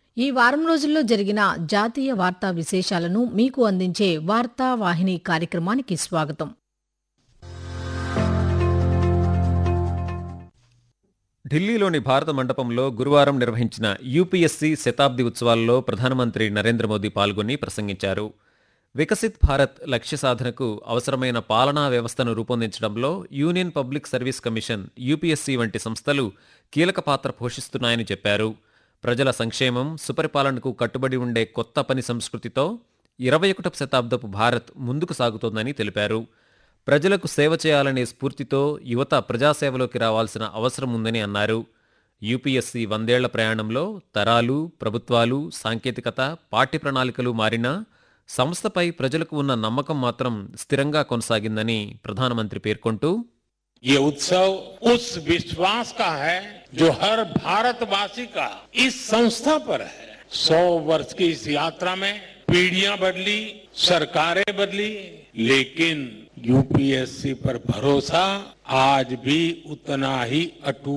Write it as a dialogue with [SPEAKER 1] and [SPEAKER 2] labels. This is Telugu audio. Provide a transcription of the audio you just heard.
[SPEAKER 1] ఈ వారం రోజుల్లో జరిగిన జాతీయ వార్తా విశేషాలను మీకు అందించే వార్తా వాహిని కార్యక్రమానికి స్వాగతం
[SPEAKER 2] ఢిల్లీలోని భారత మండపంలో గురువారం నిర్వహించిన యూపీఎస్సీ శతాబ్ది ఉత్సవాల్లో ప్రధానమంత్రి నరేంద్ర మోదీ పాల్గొని ప్రసంగించారు వికసిత్ భారత్ లక్ష్య సాధనకు అవసరమైన పాలనా వ్యవస్థను రూపొందించడంలో union public service commission UPSC వంటి సంస్థలు కీలక పాత్ర పోషిస్తున్నాయని చెప్పారు ప్రజల సంక్షేమం సుపరిపాలనకు కట్టుబడి ఉండే కొత్త పని సంస్కృతితో ఇరవై ఒకటవ శతాబ్దపు భారత్ ముందుకు సాగుతోందని తెలిపారు ప్రజలకు సేవ చేయాలనే స్ఫూర్తితో యువత ప్రజాసేవలోకి రావాల్సిన అవసరం ఉందని అన్నారు యూపీఎస్సీ వందేళ్ల ప్రయాణంలో తరాలు ప్రభుత్వాలు సాంకేతికత పాఠ్య ప్రణాళికలు మారినా సంస్థపై ప్రజలకు ఉన్న నమ్మకం మాత్రం స్థిరంగా కొనసాగిందని ప్రధానమంత్రి పేర్కొంటూ
[SPEAKER 3] ये उत्सव उस विश्वास का है जो हर भारतवासी का इस संस्था पर है सौ वर्ष की इस यात्रा में पीढ़ियां बदली सरकारें बदली लेकिन यूपीएससी पर भरोसा आज भी उतना ही अटूट